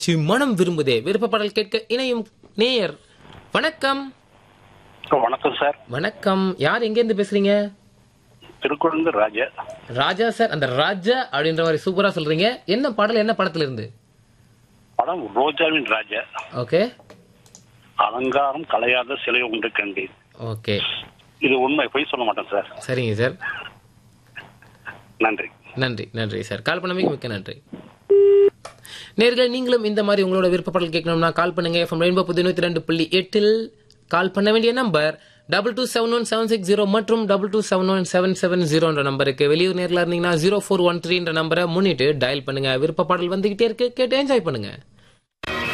C மனம் விரும்புதே விருப்பப்பாடல் கேட்க இணையும் நேயர் வணக்கம் வணக்கம் சார் வணக்கம் யார் எங்கேருந்து பேசுறீங்க திருக்குழந்தை ராஜா ராஜா சார் அந்த ராஜா அப்படின்ற மாதிரி சூப்பரா சொல்றீங்க என்ன பாடல் என்ன படத்துல இருந்து படம் ரோஜாவின் ராஜா ஓகே அலங்காரம் கலையாத சிலை உண்டு கண்டேன் ஓகே இது உண்மை பொய் சொல்ல மாட்டேன் சார் சரிங்க சார் நன்றி நன்றி நன்றி சார் கால் பண்ணமைக்கு மிக்க நன்றி நேர்களே நீங்களும் இந்த மாதிரி உங்களோட விருப்பப்பாடல் கேட்கணும்னா கால் பண்ணுங்க எஃப்எம் ரெயின்போ புது நூத்தி ரெண்டு புள்ளி எட்டில் கால் பண்ண வேண்டிய number double two seven one seven six zero மற்றும் double two seven one seven seven ஜீரோன்ற நம்பருக்கு வெளியூர் நேரில் இருந்தீங்கன்னா ஜீரோ ஃபோர் ஒன் த்ரீன்ற நம்பரை முன்னிட்டு டயல் பண்ணுங்க விருப்பப்பாடல் வந்துகிட்டே இருக்கு கேட்டு என்ஜாய் பண்ணுங்க